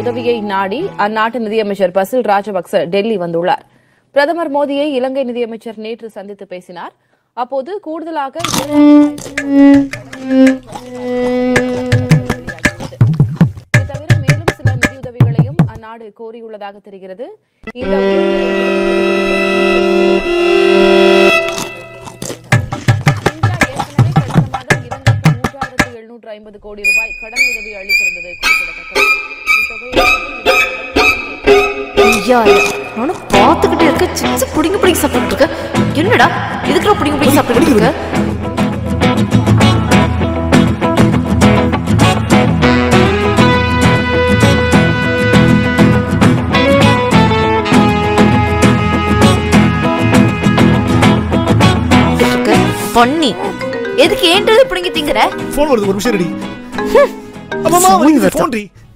உதவியை நாடி அந்நாட்டு நிதியமைச்சர் பசில் ராஜபக்ச டெல்லி வந்துள்ளார் பிரதமர் மோடியை இலங்கை நிதியமைச்சர் நேற்று சந்தித்து பேசினார் அப்போது கூடுதலாக இது தவிர மேலும் சில நிதியுதவிகளையும் அந்நாடு கோரியுள்ளதாக தெரிகிறது இந்த இந்தியா ஏற்கனவே கடந்த மாதம் இலங்கைக்கு மூன்றாயிரத்து எழுநூற்று ஐம்பது கோடி ரூபாய் கடன் உதவி அளித்திருந்தது குறிப்பிடத்தக்கது இத்தொகையை ஐயா நானும் பார்த்துக்கிட்டே இருக்க சிப்ஸ் புடிங்க புடிங்க சாப்பிட்டு இருக்க என்னடா இதுக்குள்ள புடிங்க புடிங்க சாப்பிட்டு இருக்க இருக்க? பண்ணி எதுக்கு ஏன்றது புடிங்க திங்கற ஃபோன் வருது ஒரு நிமிஷம் ரெடி அம்மா Sorry, வந்து Veta. Phone T